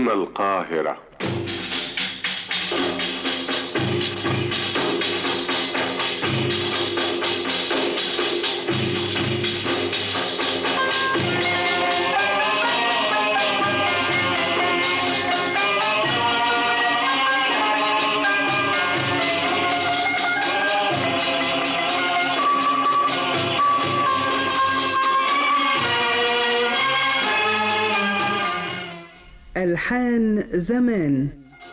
هنا القاهرة ألحان زمان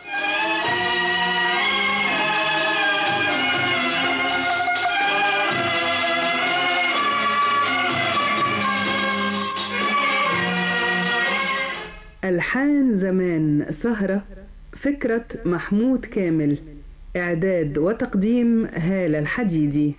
ألحان زمان سهرة فكرة محمود كامل إعداد وتقديم هالة الحديدي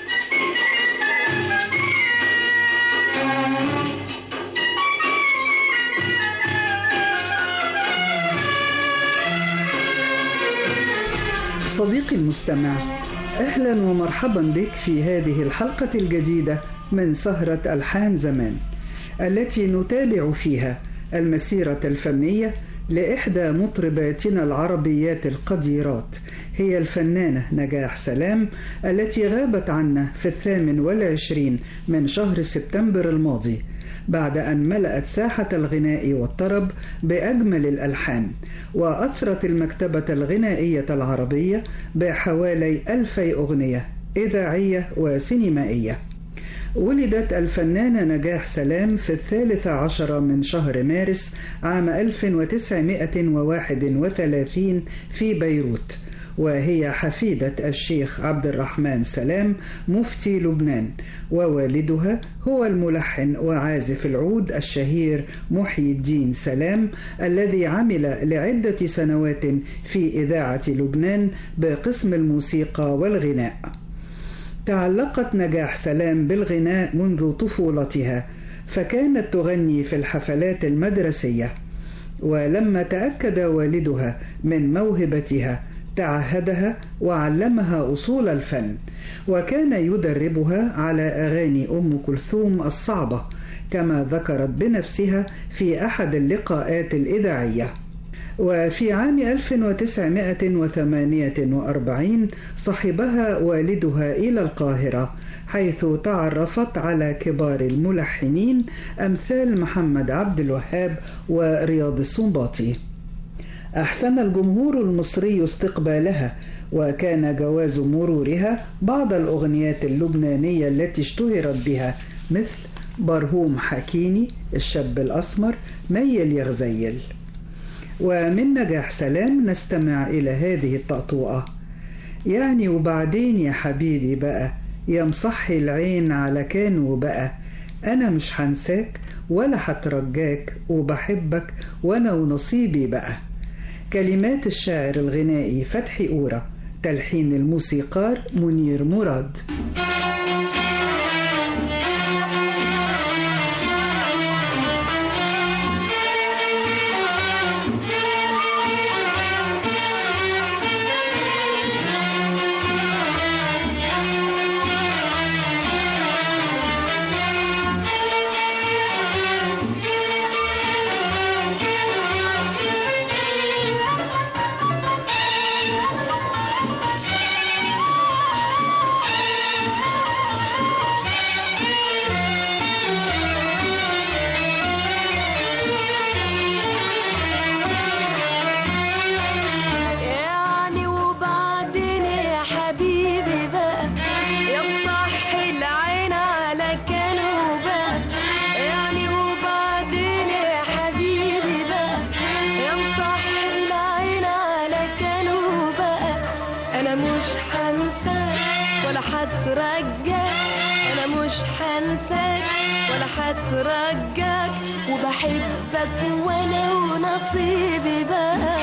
صديقي المستمع اهلا ومرحبا بك في هذه الحلقه الجديده من سهره الحان زمان التي نتابع فيها المسيره الفنيه لاحدى مطرباتنا العربيات القديرات هي الفنانه نجاح سلام التي غابت عنا في الثامن والعشرين من شهر سبتمبر الماضي بعد أن ملأت ساحة الغناء والطرب بأجمل الألحان وأثرت المكتبة الغنائية العربية بحوالي ألفي أغنية إذاعية وسينمائية ولدت الفنانة نجاح سلام في الثالث عشر من شهر مارس عام 1931 في بيروت وهي حفيدة الشيخ عبد الرحمن سلام مفتي لبنان ووالدها هو الملحن وعازف العود الشهير محيي الدين سلام الذي عمل لعدة سنوات في إذاعة لبنان بقسم الموسيقى والغناء. تعلقت نجاح سلام بالغناء منذ طفولتها فكانت تغني في الحفلات المدرسيه ولما تاكد والدها من موهبتها تعهدها وعلمها اصول الفن وكان يدربها على اغاني ام كلثوم الصعبه كما ذكرت بنفسها في احد اللقاءات الاذاعيه وفي عام 1948 صحبها والدها إلى القاهرة حيث تعرفت على كبار الملحنين أمثال محمد عبد الوهاب ورياض السنباطي أحسن الجمهور المصري استقبالها وكان جواز مرورها بعض الأغنيات اللبنانية التي اشتهرت بها مثل برهوم حكيني الشاب الأسمر ميل يغزيل ومن نجاح سلام نستمع إلى هذه الطقطوقة يعني وبعدين يا حبيبي بقى يا مصحي العين على كان وبقى أنا مش هنساك ولا هترجاك وبحبك وأنا ونصيبي بقى كلمات الشاعر الغنائي فتحي أورا تلحين الموسيقار منير مراد يعني وبعدين يا حبيبي بقى يا مصحي العين على كانوا بقى يعني وبعدين يا حبيبي بقى يا مصحي العين على كانوا بقى انا مش هنساك ولا هترجاك انا مش هنساك ولا هترجاك وبحبك وانا ونصيبي بقى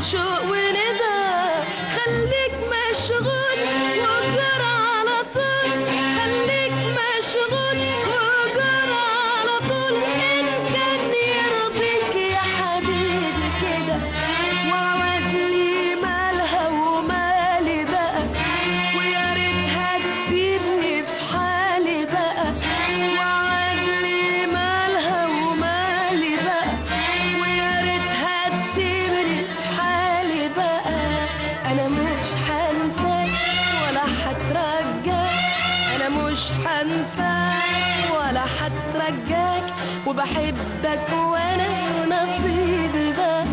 شوق وندى خليك مشغول وجرى على طول خليك مشغول وجرى على طول إن كان يرضيك يا حبيبي كده وعوز لي مالها ومالي بقى ويا ريتها تسيبني في حالي بقى وعوز لي مالها ومالي بقى ويا ريتها تسيبني في حالي بقى انا مش هنساك ولا هترجاك انا مش هنساك ولا هترجاك وبحبك وانا نصيبي بقى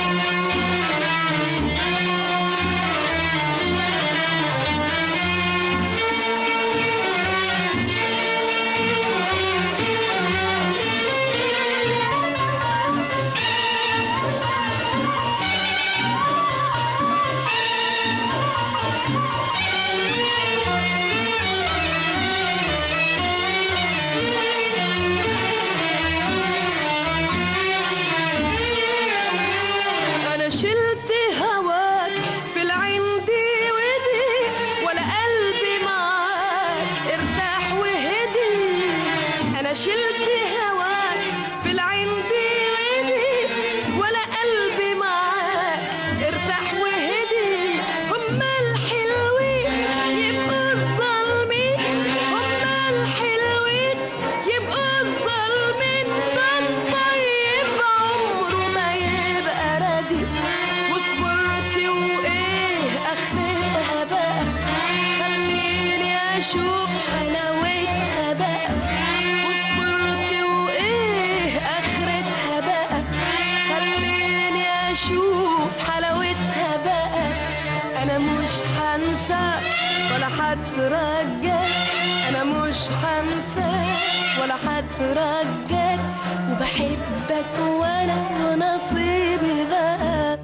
انا شلت هواك في العين دي ودي ولا قلبي معاك ارتاح وهدي انا شلت هواك في العين دي ودي ولا قلبي معاك ارتاح وهدي هما الحلوين يبقوا الظالمين هما الحلوين يبقوا الظالمين ده الطيب عمره ما يبقى ردي وصبرت وايه اخرتها بقى خليني اشوف حلاوتها بقى وصبرت وايه اخرتها بقى خليني اشوف حلاوتها بقى انا مش هنسى ولا هترجاك انا مش هنسى ولا هترجاك وبحبك وانا نصيبي بقى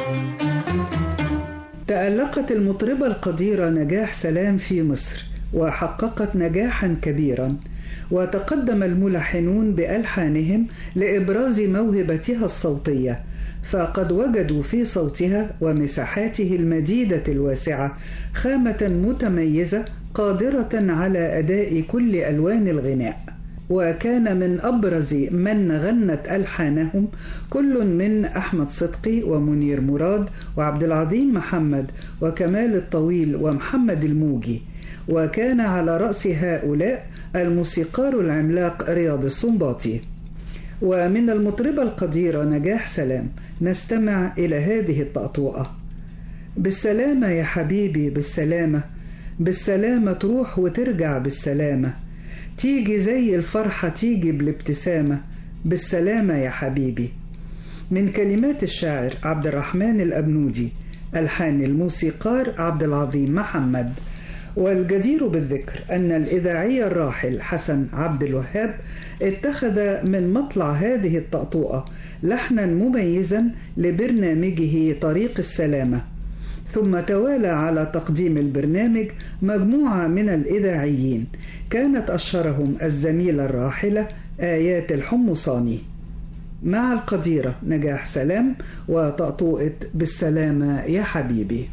تألقت المطربة القديرة نجاح سلام في مصر وحققت نجاحا كبيرا وتقدم الملحنون بألحانهم لإبراز موهبتها الصوتية فقد وجدوا في صوتها ومساحاته المديدة الواسعة خامة متميزة قادرة على أداء كل ألوان الغناء وكان من أبرز من غنت ألحانهم كل من أحمد صدقي ومنير مراد وعبد العظيم محمد وكمال الطويل ومحمد الموجي وكان على رأس هؤلاء الموسيقار العملاق رياض السنباطي ومن المطربة القديرة نجاح سلام نستمع إلى هذه الطأطوأة بالسلامة يا حبيبي بالسلامة بالسلامة تروح وترجع بالسلامة تيجي زي الفرحة تيجي بالابتسامة بالسلامة يا حبيبي من كلمات الشاعر عبد الرحمن الأبنودي ألحان الموسيقار عبد العظيم محمد والجدير بالذكر أن الإذاعي الراحل حسن عبد الوهاب اتخذ من مطلع هذه الطأطوأة لحنا مميزا لبرنامجه طريق السلامة ثم توالى على تقديم البرنامج مجموعة من الإذاعيين كانت أشهرهم الزميلة الراحلة آيات الحمصاني مع القديرة نجاح سلام وطأطوئة بالسلامة يا حبيبي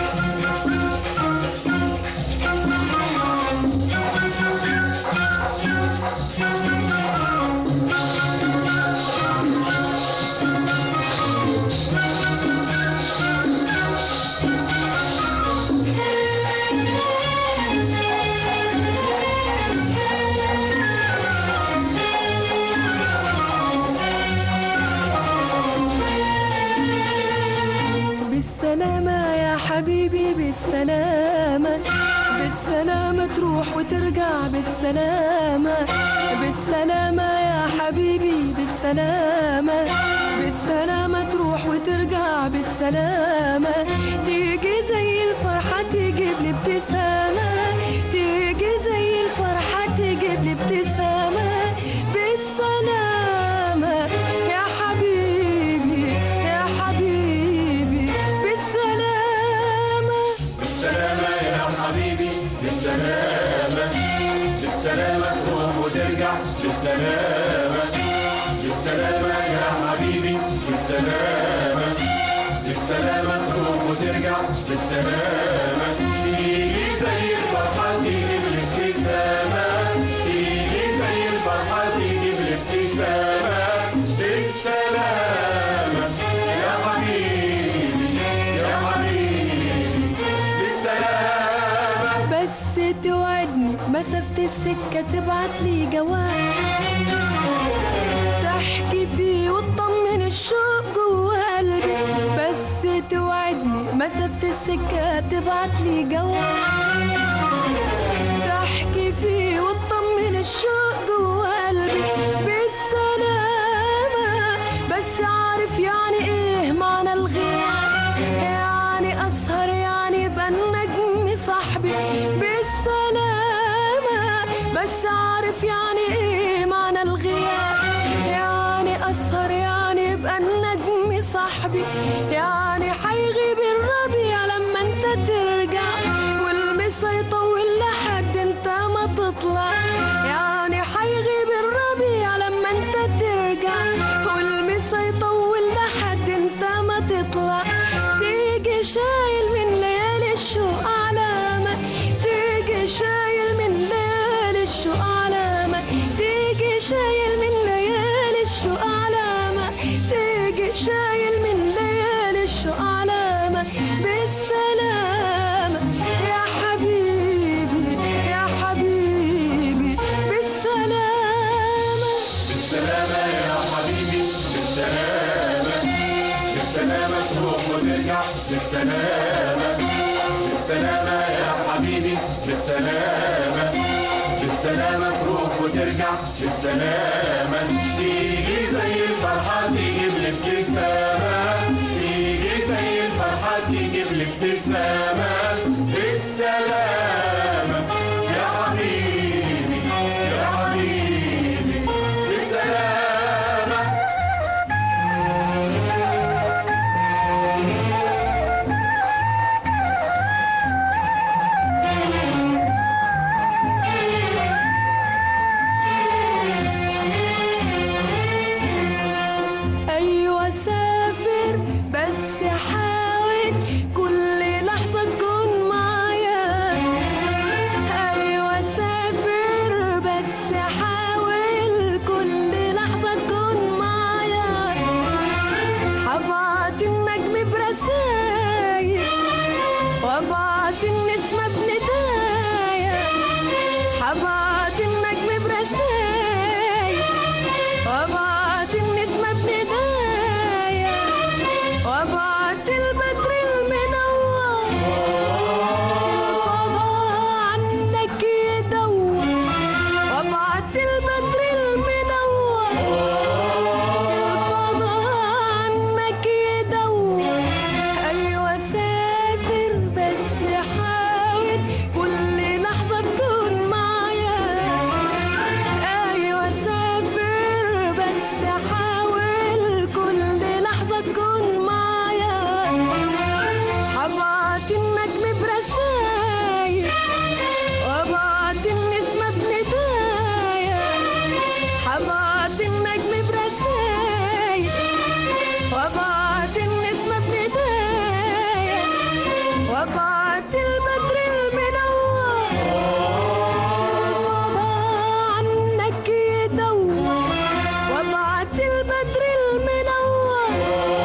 بالسلامة يا حبيبي بالسلامة بالسلامة تروح وترجع بالسلامة بالسلامة يا حبيبي بالسلامة بالسلامة تروح وترجع بالسلامة تيجي زي الفرحة تجيب لي ابتسامة تيجي زي الفرحة تجيب لي ابتسامة بالسلامة يا حبيبي يا حبيبي بالسلامة بالسلامة يا حبيبي بالسلامة بالسلامة تروح وترجع بالسلامة بالسلامة يا حبيبي بالسلامة بالسلامة بالسلامة تروح وترجع بالسلامة تيجي زي الفرحة تيجي بالابتسامة تيجي زي الفرحة تيجي بالابتسامة بالسلامة يا حبيبي يا حبيبي بالسلامة بس توعدني مسافة السكة تبعت لي جواب تحكي فيه وتطمن الشوق جوا قلبي بس توعدني مسافة السكة تبعت لي جواب تحكي فيه وتطمن الشوق جوا قلبي بالسلامة بس عارف يعني ايه معنى الغياب يعني اسهر يعني يبقى النجم صاحبي بالسلامة بس عارف يعني ايه معنى الغياب يعني اسهر يعني يبقى النجم صاحبي يعني حيغيب الربيع لما انت ترجع والمسا يطول لحد انت ما تطلع يعني حيغيب الربيع لما انت ترجع والمسا يطول لحد انت ما تطلع تيجي شايل من ليالي الشوق علامة تيجي شايل من ليالي الشوق علامة تيجي شايل من ليالي الشوق علامة تيجي شايل من ليالي الشوق علامة بالسلامة يا حبيبي يا حبيبي بالسلامة بالسلامة يا حبيبي بالسلامة بالسلامة تروح وترجع بالسلامة بالسلامة يا حبيبي بالسلامة بالسلامة تروح وترجع بالسلامة تيجي زي الفرحة تيجي بالابتسامة تيجي زي الفرحة تيجي بالابتسامة بالسلامة يا حبيبي يا حبيبي بالسلامة أيوة سافر بس حاول كل لحظة تكون معايا أيوة سافر بس حاول كل لحظة تكون معايا حبعت النجم برسايل وابعت النسمة بندايا حبعت النجم برسايل وابعت النسمة بندايا وابعت البدر المنور الفضاء عنك يدور وابعت البدر المنور الفضاء عنك يدور ايوه سافر بس حاول كل لحظة تكون معايا ايوه سافر بس حاول كل لحظة تكون معايا حبعت النجم برسايل وابعت النسمة بندايا حبعت النجم برسايل وابعت النسمة بندايا وابعت البدر المنور الفضاء عنك يدور وابعت البدر المنور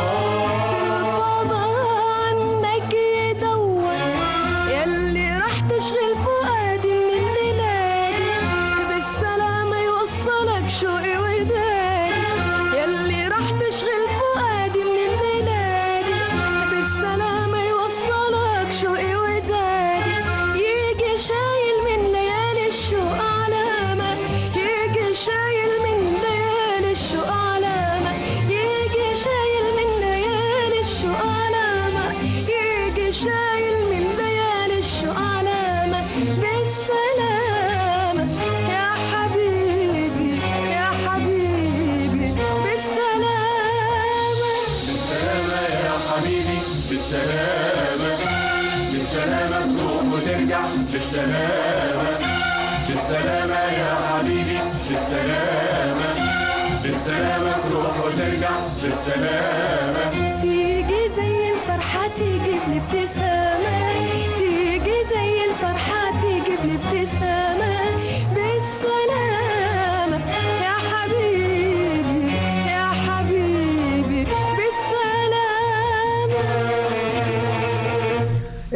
الفضاء عنك يدور يلي راح تشغل فؤادي من الليلة دي بالسلامة يوصلك شوقي ودادي يلي راح تشغل فؤادي من الليلة دي بالسلامة يوصلك شوقي ودادي يجي شايل من ليالي الشوق علامة يجي شايل من ليالي الشوق علامة يجي شايل من ليالي الشوق علامة يجي شايل من ليالي الشوق علامة بالسلامة يا حبيبي يا حبيبي بالسلامة بالسلامة يا حبيبي بالسلامة بالسلامة تروح وترجع بالسلامة بالسلامة يا حبيبي بالسلامة بالسلامة تروح وترجع بالسلامة تيجي زي الفرحة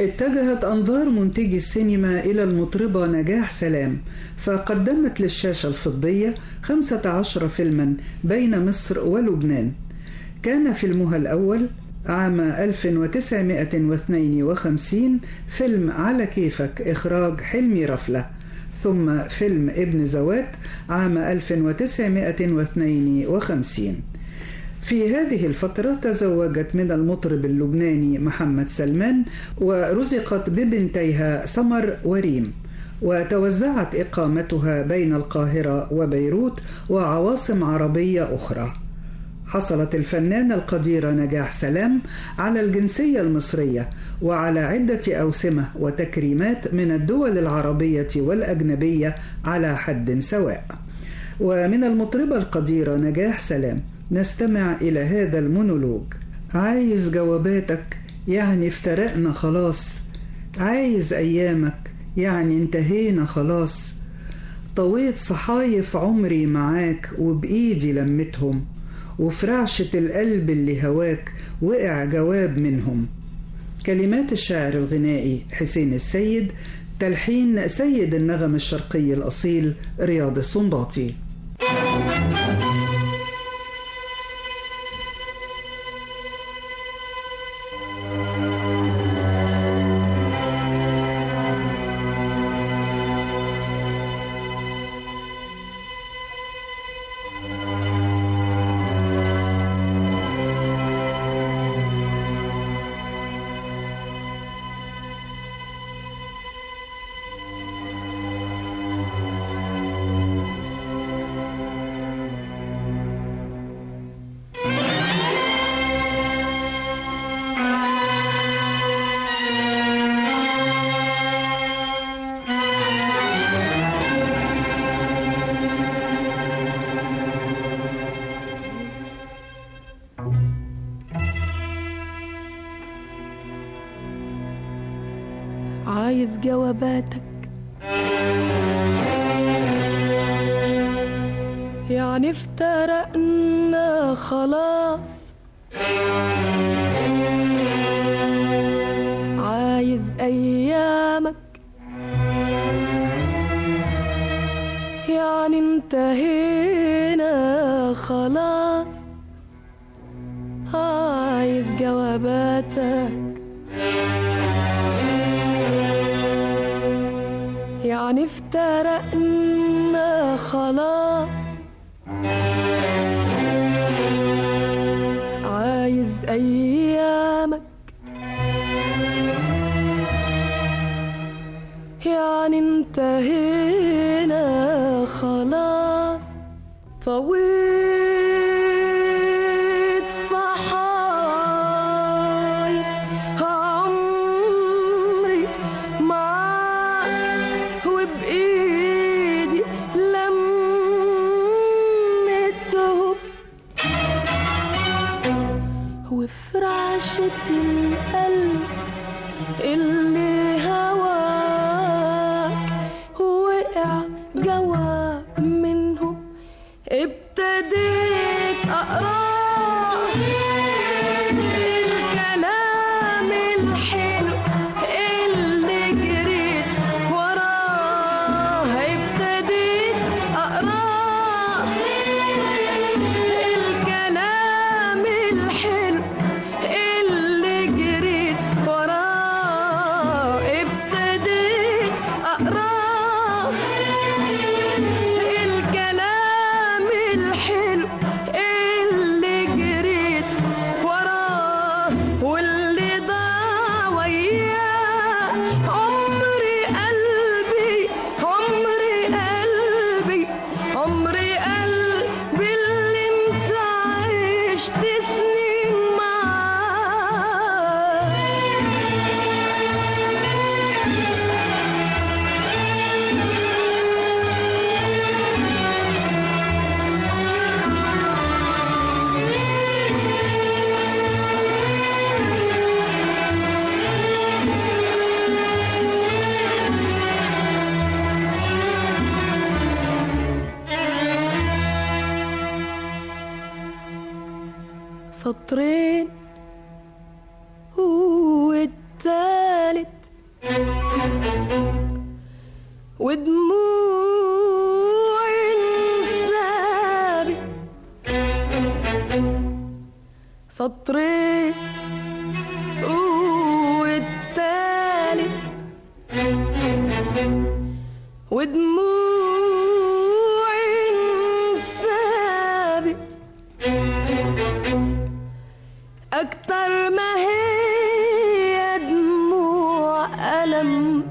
اتجهت أنظار منتجي السينما إلى المطربة نجاح سلام فقدمت للشاشة الفضية 15 فيلما بين مصر ولبنان كان فيلمها الأول عام 1952 فيلم على كيفك إخراج حلمي رفلة ثم فيلم ابن زوات عام 1952 في هذه الفترة تزوجت من المطرب اللبناني محمد سلمان ورزقت ببنتيها سمر وريم وتوزعت إقامتها بين القاهرة وبيروت وعواصم عربية أخرى حصلت الفنانة القديرة نجاح سلام على الجنسية المصرية وعلى عدة أوسمة وتكريمات من الدول العربية والأجنبية على حد سواء ومن المطربة القديرة نجاح سلام نستمع إلى هذا المونولوج عايز جواباتك يعني افترقنا خلاص عايز أيامك يعني انتهينا خلاص طويت صحايف عمري معاك وبإيدي لمتهم وفي رعشة القلب اللي هواك وقع جواب منهم كلمات الشاعر الغنائي حسين السيد تلحين سيد النغم الشرقي الأصيل رياض السنباطي عايز جواباتك يعني افترقنا خلاص عايز ايامك يعني انتهينا خلاص عايز جواباتك يعني افترقنا خلاص عايز ايامك يعني انتهينا خلاص طويت صحايف عمري معاك وبإيدي لمتهم وفي رعشة القلب اللي هواك وقع جواب منهم ابتديت أقرأ الكلام الحلو اللي جريت وراه ابتديت أقرأ الكلام الحلو اللي جريت وراه ابتديت أقرأ الكلام الحلو اللي جريت وراه واللي ضاع وياه عمري قلبي عمري قلبي عمري قلبي اللي انت عشت سنين معاه سطرين والتالت ودموع ثابت سطرين والتالت ودموع ثابت أكتر ما هي دموع ألم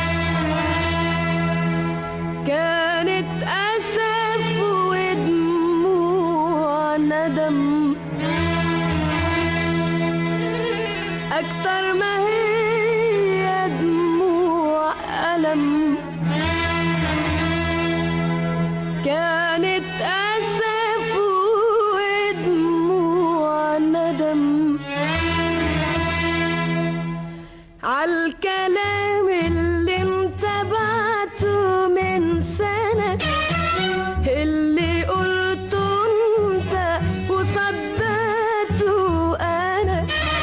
كانت أسف ودموع ندم أكتر ما هي دموع ألم كانت أسف ودموع ندم عالكلام اللي انت بعته من سنة اللي قلته انت وصدقته انا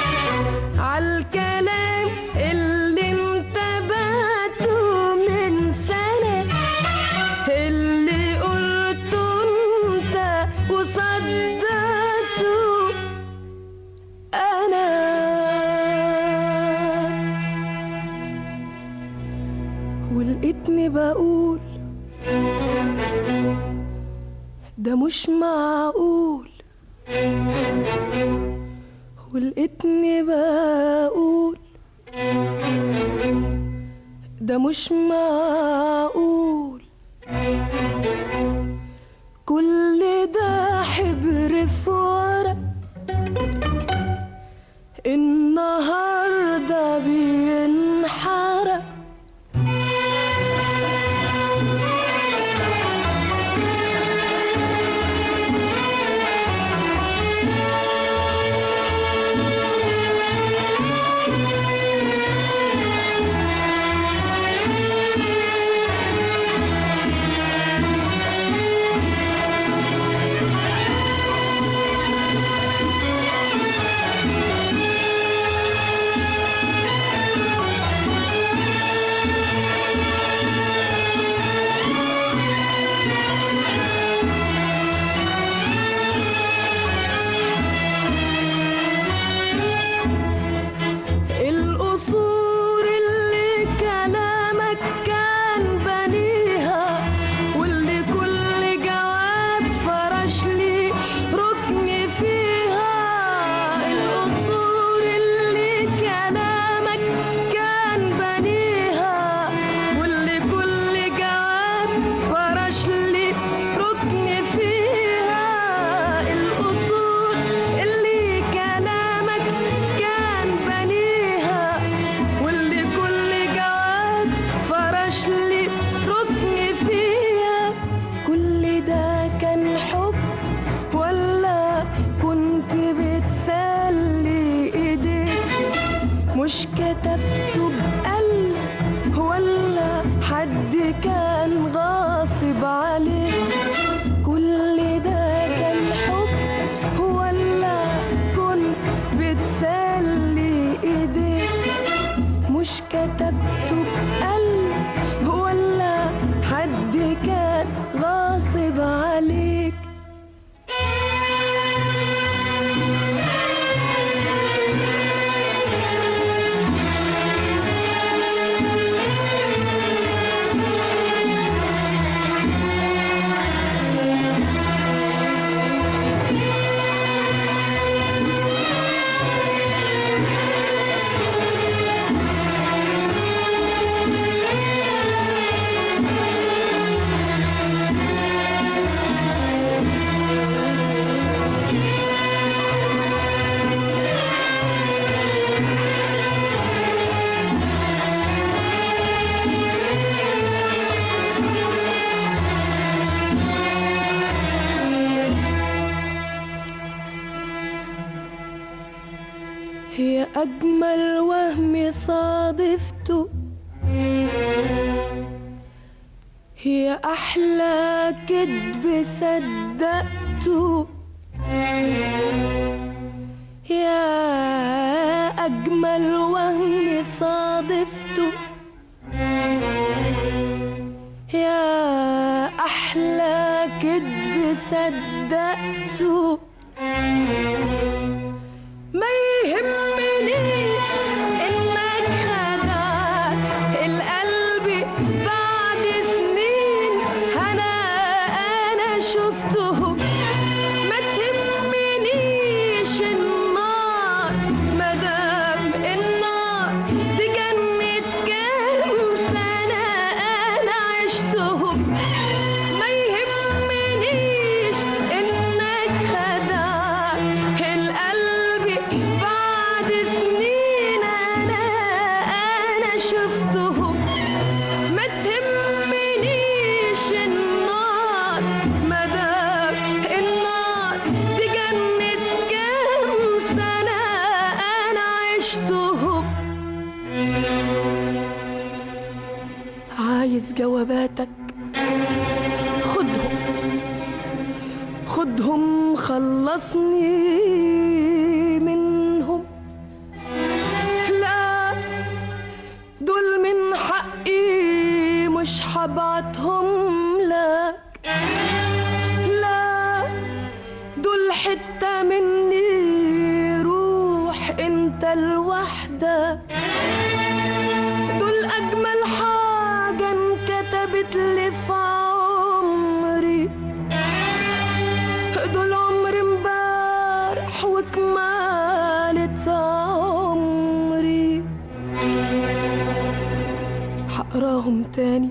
عالكلام اللي انت بعته من سنة اللي قلته انت وصدقته انا ولقيتني بقول ده مش معقول ولقيتني بقول ده مش معقول كل ده حبر في ورق النهارده بينحرق القصور اللي كلامك كان بنيها واللي كل جواب فرش لي ركن فيها القصور اللي كلامك كان بنيها واللي كل جواب فرش لي ركن فيها القصور اللي كلامك كان بنيها واللي كل جواب فرش لي ركن فيها كل ده كان حب ولا كنت بتسلي ايديك مش كتبته بقلب ولا حد كان غاصب عليك كل ده كان حب ولا كنت بتسلي ايديك مش كتبته بقلب ولا حد كان غاصب عليك هي أجمل وهم صادفته هي أحلى كدب صدقته يا أجمل وهم صادفته بعتك خدهم خدهم خلصني منهم لا دول من حقي مش حبعتهم لك لا دول حتة مني روح انت لوحدك دول أجمل حاجة انكتبت لي في عمري دول عمري امبارح وكمالة عمري هقراهم تاني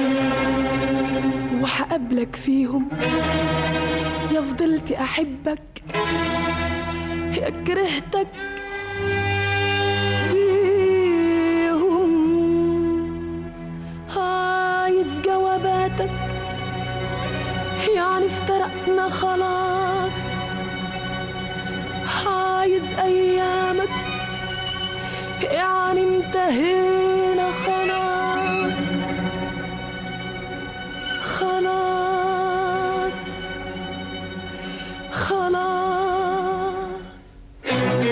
وهقابلك فيهم يا فضلت أحبك يا كرهتك بيهم عايز جواباتك يعني افترقنا خلاص عايز ايامك يعني انتهينا خلاص خلاص خلاص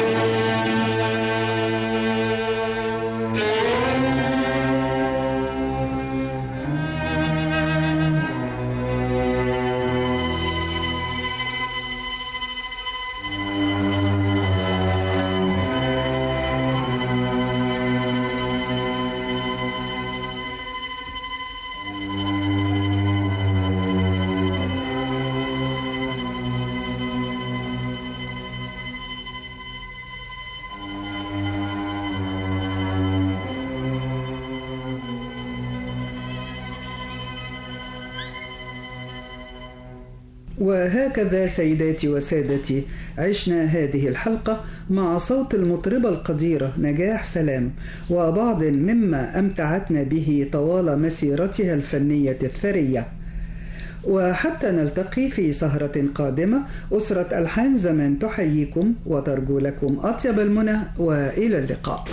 وهكذا سيداتي وسادتي عشنا هذه الحلقة مع صوت المطربة القديرة نجاح سلام وبعض مما أمتعتنا به طوال مسيرتها الفنية الثرية وحتى نلتقي في سهرة قادمة أسرة ألحان زمان تحييكم وترجو لكم أطيب المنى وإلى اللقاء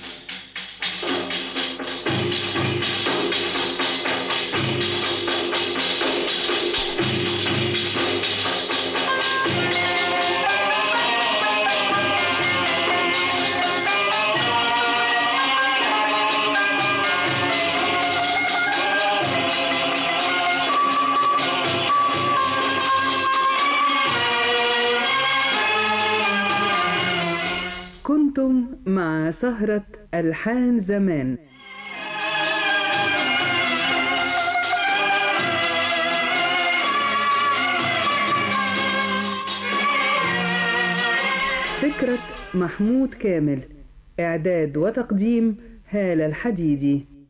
كنتم مع سهرة ألحان زمان فكرة محمود كامل إعداد وتقديم هالة الحديدي